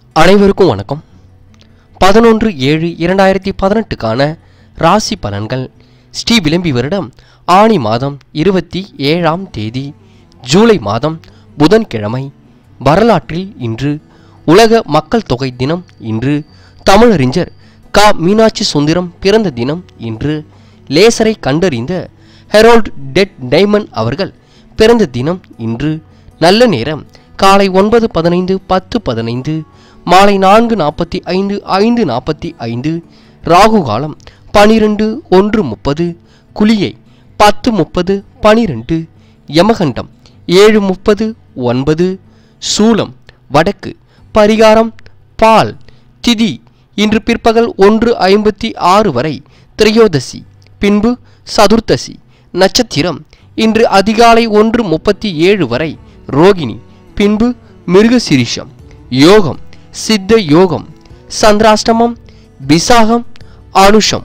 அனைவருக்கும் வணக்கம் பதினொன்று ஏழு இரண்டாயிரத்தி பதினெட்டுக்கான ராசி பலன்கள் ஸ்ரீ விளம்பி வருடம் ஆணி மாதம் இருபத்தி ஏழாம் தேதி ஜூலை மாதம் புதன்கிழமை வரலாற்றில் இன்று உலக மக்கள் தொகை தினம் இன்று தமிழறிஞர் கா மீனாட்சி சுந்தரம் பிறந்த தினம் இன்று லேசரை கண்டறிந்த ஹெரோல்ட் டெட் டைமண்ட் அவர்கள் பிறந்த தினம் இன்று நல்ல நேரம் காலை ஒன்பது பதினைந்து பத்து பதினைந்து மாலை நான்கு நாற்பத்தி ஐந்து ஐந்து நாற்பத்தி ஐந்து ராகு காலம் பனிரெண்டு ஒன்று முப்பது குளியை பத்து முப்பது பனிரெண்டு யமகண்டம் ஏழு முப்பது ஒன்பது சூலம் வடக்கு பரிகாரம் பால் திதி இன்று பிற்பகல் ஒன்று ஐம்பத்தி ஆறு வரை திரையோதசி பின்பு சதுர்த்தசி நட்சத்திரம் இன்று அதிகாலை ஒன்று முப்பத்தி ஏழு வரை ரோகிணி பின்பு மிருகசிரிஷம் யோகம் சித்த யோகம் சந்திராஷ்டமம் விசாகம் அனுஷம்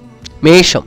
மேஷம்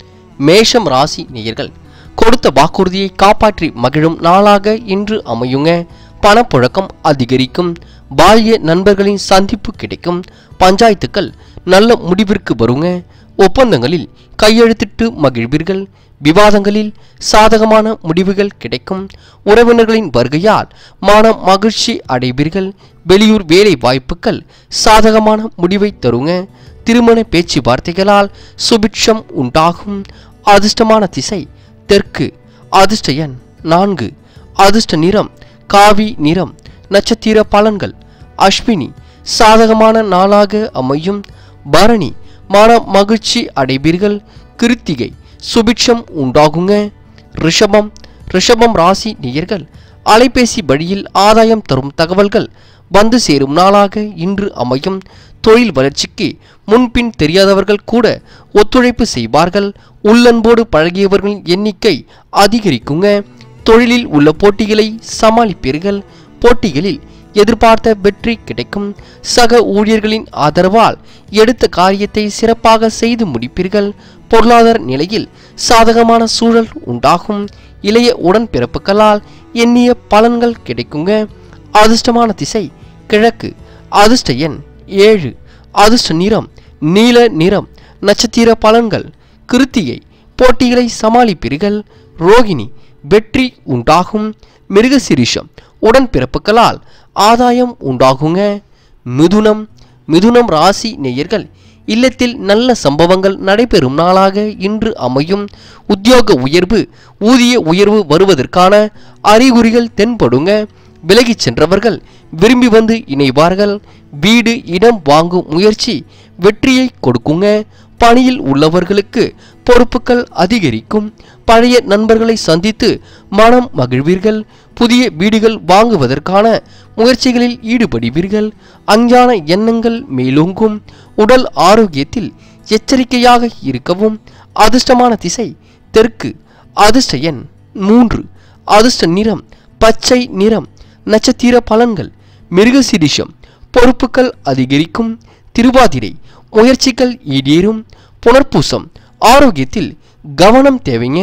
மேஷம் ராசி நேயர்கள் கொடுத்த வாக்குறுதியை காப்பாற்றி மகிழும் நாளாக இன்று அமையுங்க பணப்புழக்கம் அதிகரிக்கும் பால்ய நண்பர்களின் சந்திப்பு கிடைக்கும் பஞ்சாயத்துக்கள் நல்ல முடிவிற்கு வருங்க ஒப்பந்தங்களில் கையெழுத்திட்டு மகிழ்வீர்கள் விவாதங்களில் சாதகமான முடிவுகள் கிடைக்கும் உறவினர்களின் வருகையால் மன மகிழ்ச்சி அடைவீர்கள் வெளியூர் வேலை வாய்ப்புகள் சாதகமான முடிவை தருங்க திருமண பேச்சுவார்த்தைகளால் சுபிட்சம் உண்டாகும் அதிர்ஷ்டமான திசை தெற்கு அதிர்ஷ்ட எண் நான்கு அதிர்ஷ்ட நிறம் காவி நிறம் நட்சத்திர பலன்கள் அஸ்வினி சாதகமான நாளாக அமையும் பரணி மன மகிழ்ச்சி அடைவீர்கள் கிருத்திகை சுபிட்சம் உண்டாகுங்க ரிஷபம் ரிஷபம் ராசி நேயர்கள் அலைபேசி வழியில் ஆதாயம் தரும் தகவல்கள் வந்து சேரும் நாளாக இன்று அமையும் தொழில் வளர்ச்சிக்கு முன்பின் தெரியாதவர்கள் கூட ஒத்துழைப்பு செய்வார்கள் உள்ளன்போடு பழகியவர்களின் எண்ணிக்கை அதிகரிக்குங்க தொழிலில் உள்ள போட்டிகளை சமாளிப்பீர்கள் போட்டிகளில் எதிர்பார்த்த வெற்றி கிடைக்கும் சக ஊழியர்களின் ஆதரவால் எடுத்த காரியத்தை சிறப்பாக செய்து முடிப்பீர்கள் பொருளாதார நிலையில் சாதகமான சூழல் உண்டாகும் இளைய உடன்பிறப்புகளால் எண்ணிய பலன்கள் கிடைக்குங்க அதிர்ஷ்டமான திசை கிழக்கு அதிர்ஷ்ட எண் ஏழு அதிர்ஷ்ட நிறம் நீல நிறம் நட்சத்திர பலன்கள் கிருத்தியை போட்டிகளை சமாளிப்பீர்கள் ரோகிணி வெற்றி உண்டாகும் மிருகசிரிஷம் உடன்பிறப்புகளால் ஆதாயம் உண்டாகுங்க மிதுனம் மிதுனம் ராசி நேயர்கள் இல்லத்தில் நல்ல சம்பவங்கள் நடைபெறும் நாளாக இன்று அமையும் உத்தியோக உயர்வு ஊதிய உயர்வு வருவதற்கான அறிகுறிகள் தென்படுங்க விலகிச் சென்றவர்கள் விரும்பி வந்து இணைவார்கள் வீடு இடம் வாங்கும் முயற்சி வெற்றியை கொடுக்குங்க பணியில் உள்ளவர்களுக்கு பொறுப்புகள் அதிகரிக்கும் பழைய நண்பர்களை சந்தித்து மனம் மகிழ்வீர்கள் புதிய வீடுகள் வாங்குவதற்கான முயற்சிகளில் ஈடுபடுவீர்கள் அஞ்ஞான எண்ணங்கள் மேலோங்கும் உடல் ஆரோக்கியத்தில் எச்சரிக்கையாக இருக்கவும் அதிர்ஷ்டமான திசை தெற்கு அதிர்ஷ்ட எண் மூன்று அதிர்ஷ்ட நிறம் பச்சை நிறம் நட்சத்திர பலன்கள் மிருகசிரிஷம் பொறுப்புகள் அதிகரிக்கும் திருவாதிரை முயற்சிகள் ஈடேறும் புனர்பூசம் ஆரோக்கியத்தில் கவனம் தேவைங்க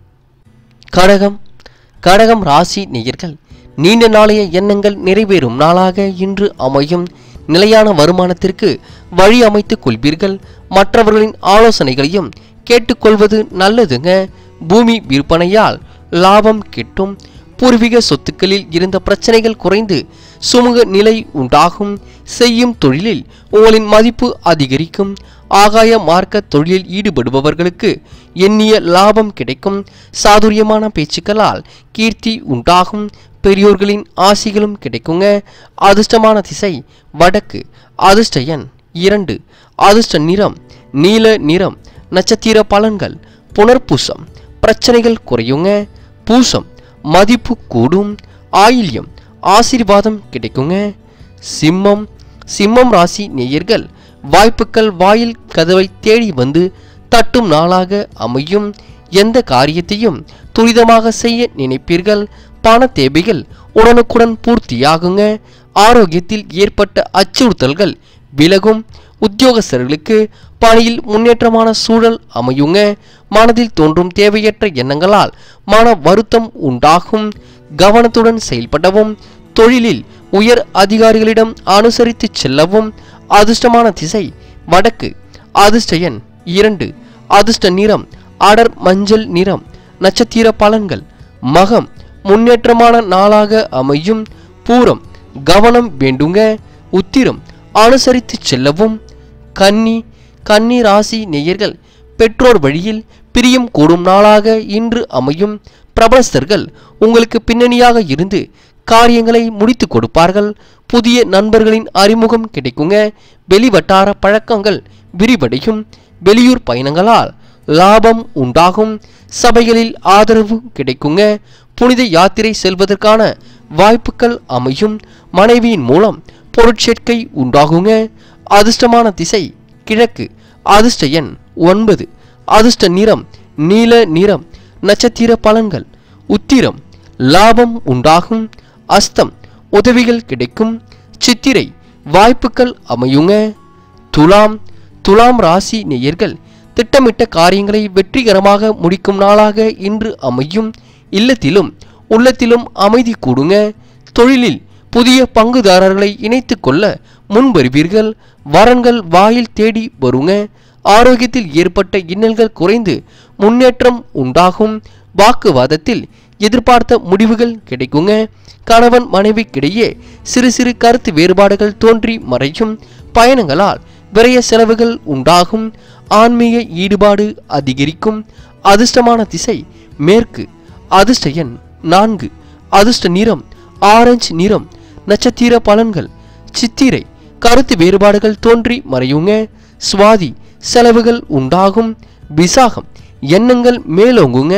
கடகம் கடகம் ராசி நேயர்கள் நீண்ட நாளைய எண்ணங்கள் நிறைவேறும் நாளாக இன்று அமையும் நிலையான வருமானத்திற்கு வழி அமைத்துக் கொள்வீர்கள் மற்றவர்களின் ஆலோசனைகளையும் கேட்டுக்கொள்வது நல்லதுங்க பூமி விற்பனையால் லாபம் கிட்டும் பூர்வீக சொத்துக்களில் இருந்த பிரச்சனைகள் குறைந்து சுமூக நிலை உண்டாகும் செய்யும் தொழிலில் உங்களின் மதிப்பு அதிகரிக்கும் ஆகாய மார்க்க தொழிலில் ஈடுபடுபவர்களுக்கு எண்ணிய லாபம் கிடைக்கும் சாதுரியமான பேச்சுக்களால் கீர்த்தி உண்டாகும் பெரியோர்களின் ஆசிகளும் கிடைக்குங்க அதிர்ஷ்டமான திசை வடக்கு அதிர்ஷ்ட எண் இரண்டு அதிர்ஷ்ட நிறம் நீல நிறம் நட்சத்திர பலன்கள் புனர்பூசம் பிரச்சனைகள் குறையுங்க பூசம் மதிப்பு கூடும் ஆயில்யம் ஆசீர்வாதம் கிடைக்குங்க சிம்மம் சிம்மம் ராசி நேயர்கள் வாய்ப்புகள் வாயில் கதவை தேடி வந்து தட்டும் நாளாக அமையும் எந்த காரியத்தையும் துரிதமாக செய்ய நினைப்பீர்கள் பண தேவைகள் உடனுக்குடன் பூர்த்தியாகுங்க ஆரோக்கியத்தில் ஏற்பட்ட அச்சுறுத்தல்கள் விலகும் உத்தியோகஸ்தர்களுக்கு பணியில் முன்னேற்றமான சூழல் அமையுங்க மனதில் தோன்றும் தேவையற்ற எண்ணங்களால் மன வருத்தம் உண்டாகும் கவனத்துடன் செயல்படவும் தொழிலில் உயர் அதிகாரிகளிடம் அனுசரித்து செல்லவும் அதிர்ஷ்டமான திசை வடக்கு அதிர்ஷ்ட எண் இரண்டு அதிர்ஷ்ட நிறம் அடர் மஞ்சள் நிறம் நட்சத்திர பலன்கள் மகம் முன்னேற்றமான நாளாக அமையும் பூரம் கவனம் வேண்டுங்க உத்திரம் அனுசரித்து செல்லவும் கன்னி கன்னி ராசி நேயர்கள் பெற்றோர் வழியில் பிரியம் கூடும் நாளாக இன்று அமையும் பிரபலஸ்தர்கள் உங்களுக்கு பின்னணியாக இருந்து காரியங்களை முடித்து கொடுப்பார்கள் புதிய நண்பர்களின் அறிமுகம் கிடைக்குங்க வெளிவட்டார பழக்கங்கள் விரிவடையும் வெளியூர் பயணங்களால் லாபம் உண்டாகும் சபைகளில் ஆதரவு கிடைக்குங்க புனித யாத்திரை செல்வதற்கான வாய்ப்புகள் அமையும் மனைவியின் மூலம் பொருட்சேர்க்கை உண்டாகுங்க அதிர்ஷ்டமான திசை கிழக்கு அதிர்ஷ்ட எண் ஒன்பது அதிர்ஷ்ட நிறம் நீல நிறம் நட்சத்திர பலன்கள் உத்திரம் லாபம் உண்டாகும் அஸ்தம் உதவிகள் கிடைக்கும் சித்திரை வாய்ப்புகள் அமையுங்க துலாம் துலாம் ராசி நேயர்கள் திட்டமிட்ட காரியங்களை வெற்றிகரமாக முடிக்கும் நாளாக இன்று அமையும் இல்லத்திலும் உள்ளத்திலும் அமைதி கூடுங்க தொழிலில் புதிய பங்குதாரர்களை இணைத்துக் கொள்ள முன்வருவீர்கள் வரன்கள் வாயில் தேடி வருங்க ஆரோக்கியத்தில் ஏற்பட்ட இன்னல்கள் குறைந்து முன்னேற்றம் உண்டாகும் வாக்குவாதத்தில் எதிர்பார்த்த முடிவுகள் கிடைக்குங்க கணவன் மனைவிக்கிடையே சிறு சிறு கருத்து வேறுபாடுகள் தோன்றி மறையும் பயணங்களால் விரய செலவுகள் உண்டாகும் ஆன்மீக ஈடுபாடு அதிகரிக்கும் அதிர்ஷ்டமான திசை மேற்கு அதிர்ஷ்ட எண் நான்கு அதிர்ஷ்ட நிறம் ஆரஞ்சு நிறம் நட்சத்திர பலன்கள் சித்திரை கருத்து வேறுபாடுகள் தோன்றி மறையுங்க சுவாதி செலவுகள் உண்டாகும் விசாகம் எண்ணங்கள் மேலோங்குங்க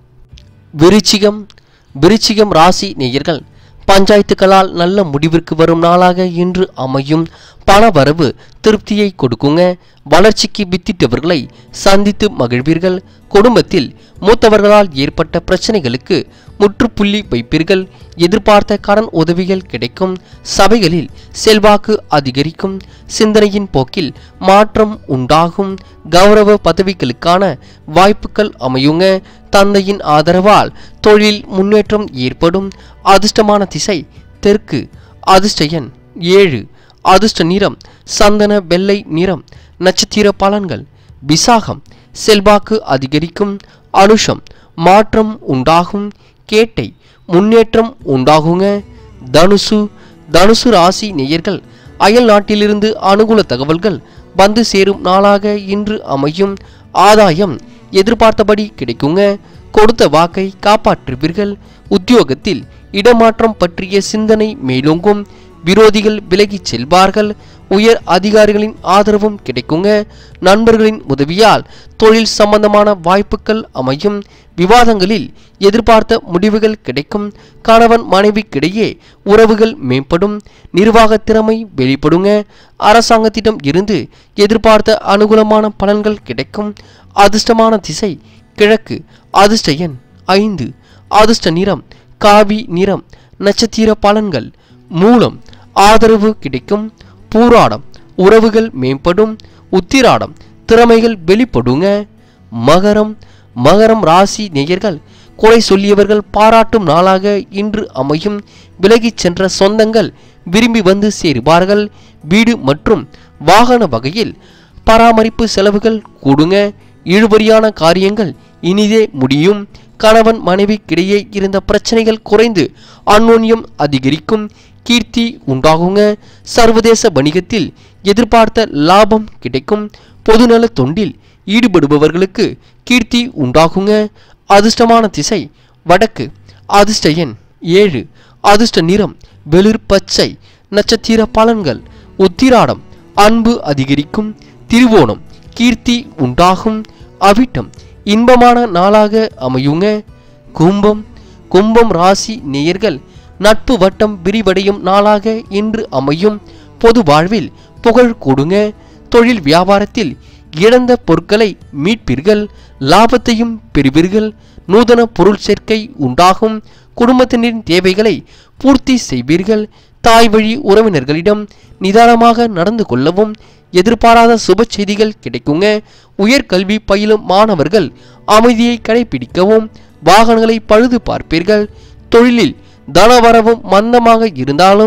விருச்சிகம் விருச்சிகம் ராசி நேயர்கள் பஞ்சாயத்துக்களால் நல்ல முடிவிற்கு வரும் நாளாக இன்று அமையும் பணவரவு திருப்தியை கொடுக்குங்க வளர்ச்சிக்கு வித்திட்டவர்களை சந்தித்து மகிழ்வீர்கள் குடும்பத்தில் மூத்தவர்களால் ஏற்பட்ட பிரச்சனைகளுக்கு முற்றுப்புள்ளி வைப்பீர்கள் எதிர்பார்த்த கடன் உதவிகள் கிடைக்கும் சபைகளில் செல்வாக்கு அதிகரிக்கும் சிந்தனையின் போக்கில் மாற்றம் உண்டாகும் கௌரவ பதவிகளுக்கான வாய்ப்புகள் அமையுங்க தந்தையின் ஆதரவால் தொழில் முன்னேற்றம் ஏற்படும் அதிர்ஷ்டமான திசை தெற்கு அதிர்ஷ்ட எண் ஏழு அதிர்ஷ்ட நிறம் சந்தன வெள்ளை நிறம் நட்சத்திர பலன்கள் விசாகம் செல்வாக்கு அதிகரிக்கும் அனுஷம் மாற்றம் உண்டாகும் கேட்டை முன்னேற்றம் உண்டாகுங்க தனுசு தனுசு ராசி நேயர்கள் அயல் நாட்டிலிருந்து அனுகூல தகவல்கள் வந்து சேரும் நாளாக இன்று அமையும் ஆதாயம் எதிர்பார்த்தபடி கிடைக்குங்க கொடுத்த வாக்கை காப்பாற்றுவீர்கள் உத்தியோகத்தில் இடமாற்றம் பற்றிய சிந்தனை மேலோங்கும் விரோதிகள் விலகிச் செல்வார்கள் உயர் அதிகாரிகளின் ஆதரவும் கிடைக்குங்க நண்பர்களின் உதவியால் தொழில் சம்பந்தமான வாய்ப்புகள் அமையும் விவாதங்களில் எதிர்பார்த்த முடிவுகள் கிடைக்கும் கணவன் மனைவிக்கிடையே உறவுகள் மேம்படும் நிர்வாக திறமை வெளிப்படுங்க அரசாங்கத்திடம் இருந்து எதிர்பார்த்த அனுகூலமான பலன்கள் கிடைக்கும் அதிர்ஷ்டமான திசை கிழக்கு அதிர்ஷ்ட எண் ஐந்து அதிர்ஷ்ட நிறம் காவி நிறம் நட்சத்திர பலன்கள் மூலம் ஆதரவு கிடைக்கும் பூராடம் உறவுகள் மேம்படும் உத்திராடம் திறமைகள் வெளிப்படுங்க மகரம் மகரம் ராசி நேயர்கள் குறை சொல்லியவர்கள் பாராட்டும் நாளாக இன்று அமையும் விலகிச் சென்ற சொந்தங்கள் விரும்பி வந்து சேருவார்கள் வீடு மற்றும் வாகன வகையில் பராமரிப்பு செலவுகள் கூடுங்க இழுபறியான காரியங்கள் இனிதே முடியும் கணவன் மனைவிக்கிடையே இருந்த பிரச்சனைகள் குறைந்து அந்யோன்யம் அதிகரிக்கும் கீர்த்தி உண்டாகுங்க சர்வதேச வணிகத்தில் எதிர்பார்த்த லாபம் கிடைக்கும் பொதுநல தொண்டில் ஈடுபடுபவர்களுக்கு கீர்த்தி உண்டாகுங்க அதிர்ஷ்டமான திசை வடக்கு அதிர்ஷ்ட எண் ஏழு அதிர்ஷ்ட நிறம் வெளிர் பச்சை நட்சத்திர பலன்கள் உத்திராடம் அன்பு அதிகரிக்கும் திருவோணம் கீர்த்தி உண்டாகும் அவிட்டம் இன்பமான நாளாக அமையுங்க கும்பம் கும்பம் ராசி நேயர்கள் நட்பு வட்டம் விரிவடையும் நாளாக இன்று அமையும் பொது வாழ்வில் புகழ் கொடுங்க தொழில் வியாபாரத்தில் இழந்த பொருட்களை மீட்பீர்கள் லாபத்தையும் பெறுவீர்கள் நூதன பொருள் சேர்க்கை உண்டாகும் குடும்பத்தினரின் தேவைகளை பூர்த்தி செய்வீர்கள் தாய் வழி உறவினர்களிடம் நிதானமாக நடந்து கொள்ளவும் எதிர்பாராத சுப செய்திகள் கிடைக்குங்க உயர்கல்வி பயிலும் மாணவர்கள் அமைதியை கடைபிடிக்கவும் வாகனங்களை பழுது பார்ப்பீர்கள் தொழிலில் தனவரவும் மந்தமாக இருந்தாலும்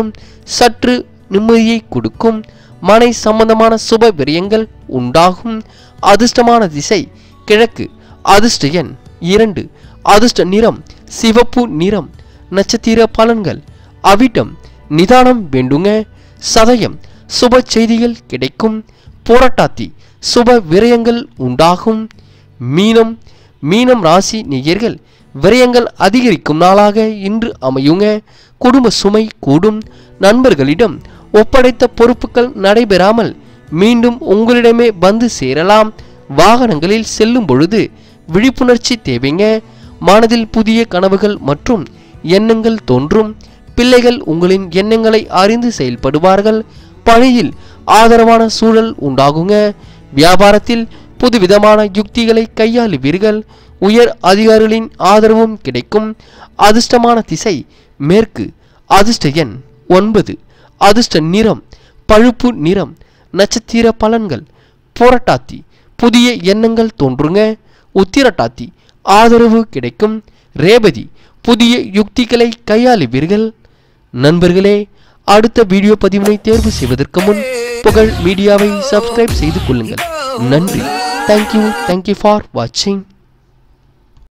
சற்று நிம்மதியை கொடுக்கும் மனை சம்பந்தமான சுப விரயங்கள் உண்டாகும் அதிர்ஷ்டமான திசை கிழக்கு அதிர்ஷ்ட எண் இரண்டு அதிர்ஷ்ட நிறம் சிவப்பு நிறம் நட்சத்திர பலன்கள் அவிட்டம் நிதானம் வேண்டுங்க சதயம் சுப செய்திகள் கிடைக்கும் போராட்டாத்தி சுப விரயங்கள் உண்டாகும் மீனம் மீனம் ராசி நேயர்கள் விரயங்கள் அதிகரிக்கும் நாளாக இன்று அமையுங்க குடும்ப சுமை கூடும் நண்பர்களிடம் ஒப்படைத்த பொறுப்புகள் நடைபெறாமல் மீண்டும் உங்களிடமே வந்து சேரலாம் வாகனங்களில் செல்லும் பொழுது விழிப்புணர்ச்சி தேவைங்க மனதில் புதிய கனவுகள் மற்றும் எண்ணங்கள் தோன்றும் பிள்ளைகள் உங்களின் எண்ணங்களை அறிந்து செயல்படுவார்கள் பணியில் ஆதரவான சூழல் உண்டாகுங்க வியாபாரத்தில் புதுவிதமான யுக்திகளை கையாளுவீர்கள் உயர் அதிகாரிகளின் ஆதரவும் கிடைக்கும் அதிர்ஷ்டமான திசை மேற்கு அதிர்ஷ்ட எண் ஒன்பது அதிர்ஷ்ட நிறம் பழுப்பு நிறம் நட்சத்திர பலன்கள் போராட்டாத்தி புதிய எண்ணங்கள் தோன்றுங்க உத்திரட்டாத்தி ஆதரவு கிடைக்கும் ரேவதி புதிய யுக்திகளை கையாளுவீர்கள் நண்பர்களே அடுத்த வீடியோ பதிவினை தேர்வு செய்வதற்கு முன் புகழ் மீடியாவை சப்ஸ்கிரைப் செய்து கொள்ளுங்கள் நன்றி தேங்க்யூ தேங்க்யூ ஃபார் வாட்சிங்